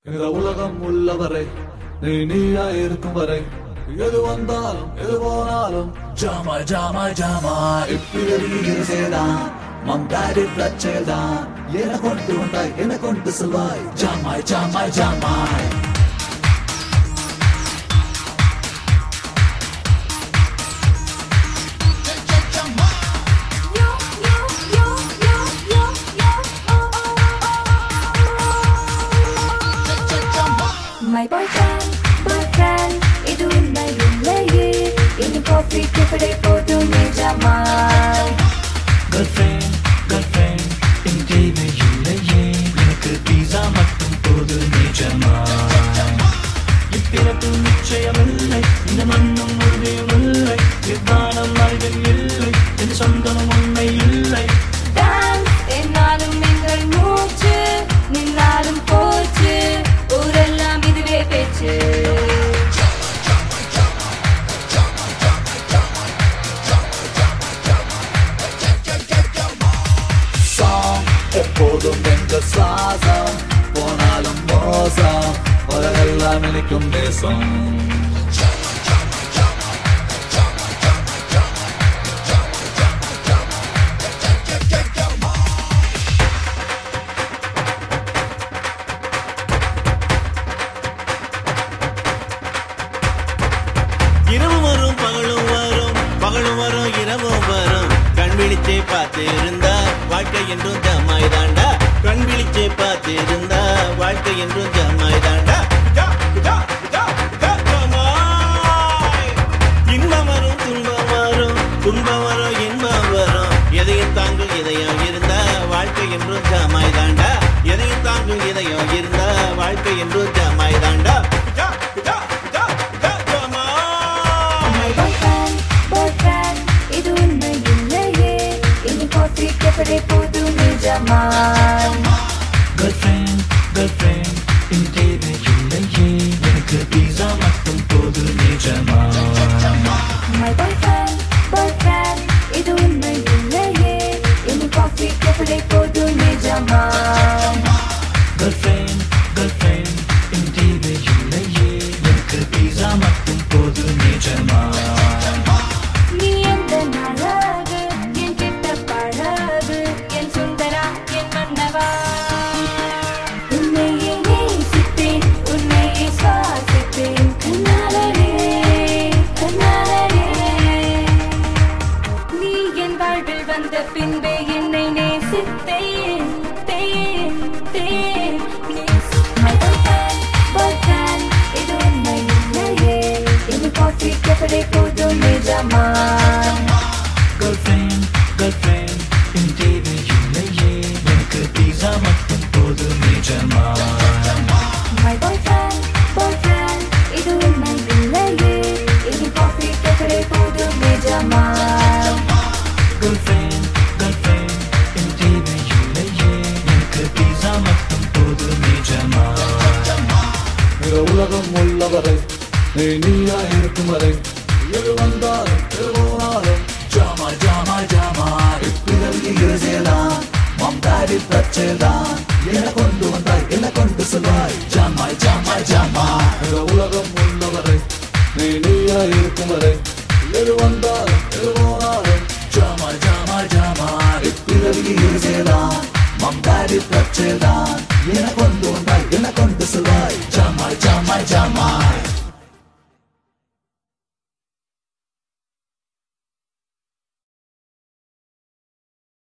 இந்த உலகம் உள்ளவரை நீ நீயா இருக்கும் வரை எது வந்தாலும் எது போனாலும் ஜாமாய் ஜாமாய் ஜாமாய் இப்பிரவிதான் மம்தாடி பிரச்சேதான் என கொண்டு வந்தாய் என கொண்டு செல்வாய் ஜாமாய் ஜாமாய் ஜாமாய் Yo, yo, yo, yo, yo, yo, oh, oh, oh. My boyfriend, boyfriend, இது உண்மை இல்லையே இனி காஃபி கேஃபடே போதும் நிஜமாய் Girlfriend, girlfriend, என் தேவை இல்லையே எனக்கு பீஸா மட்டும் போது நிஜமா இப்பிறப்பு நிச்சயமில்லை இந்த மண்ணும் உறுதியுமில்லை இவ்வானம் அறிவில் இல்லை என் சொந்தமும் உண்மை இல்லை டான்ஸ் என்னாலும் எங்கள் மூச்சு நின்னாலும் போச்சு ஊரெல்லாம் இதுவே பேச்சு சாங் எப்போதும் எங்க சுவாசம் போனாலும் மோசம் உலகெல்லாம் இனிக்கும் தேசம் இரவும் வரும் பகலும் வரும் பகலும் வரும் இரவும் வரும் கண் விழிச்சே பார்த்து இருந்தா வாழ்க்கை என்றும் ஜமாய் தாண்டா கண் விழிச்சே பார்த்து இருந்தா வாழ்க்கை என்றும் ஜமாய் தாண்டா இன்பம் வரும் துன்பம் வரும் துன்பம் வரும் இன்பம் வரும் எதையும் தாங்கும் இதயம் இருந்தா வாழ்க்கை என்றும் ஜமாய் தாண்டா எதையும் தாங்கும் இதயம் இருந்தா வாழ்க்கை என்றும் ஜமாய் தாண்டா My boyfriend, boyfriend, இது உண்மை இல்லையே இனி காஃபி கேஃபடே போதும் நிஜமாய் Girlfriend, girlfriend, என் தேவை இல்லையே எனக்கு பீஸா மட்டும் போது நிஜமா My boyfriend, boyfriend, இது உண்மை இல்லையே இனி காஃபி கேஃபடே போதும் நிஜமாய் Girlfriend, girlfriend, என் தேவை இல்லையே எனக்கு பீஸா மட்டும் போது நிஜமா நீ எந்த அழகு என் கிட்ட பழகு என் சுந்தரா என் மன்னவா உன்னையே நேசித்தேன் உன்னையே சுவாசித்தேன் கண்ணாலரே கண்ணாலரே நீ என் வாழ்வில் வந்த பின்பே என்னை நேசித்தேன் தேன் தேன் My boyfriend, boyfriend, இது உண்மை இல்லையே இனி காஃபி கேஃபடே போதும் நிஜமாய் Girlfriend, girlfriend, என் தேவை இல்லையே எனக்கு பீஸா மட்டும் போது நிஜமா My boyfriend, boyfriend, இது உண்மை இல்லையே இனி காஃபி கேஃபடே போதும் நிஜமாய் Girlfriend, girlfriend, என் தேவை இல்லையே எனக்கு பீஸா மட்டும் போது நிஜமா இந்த உலகம் உள்ளவரை நீ நீயா இருக்கும் வரை எது வந்தாலும் எது போனாலும் ஜாமா ஜாமா ஜாமா இப்பிறவி இருசேதான் மம்தாடி பிரச்சேதான் என கொண்டு வந்தாய் என கொண்டு செல்வாய் ஜாமாய் ஜாமாய் ஜாமா இந்த உலகம் உள்ளவரை நீ நீயா இருக்கும் வரை எது வந்தாலும் எது போனாலும் ஜாமா ஜாமா ஜாமா இப்பிறவி இருசேதான் மம்தாடி பிரச்சேதான் என கொண்டு வந்தாய் என கொண்டு செல்வாய் ஜாமாய் ஜாமாய் ஜாமா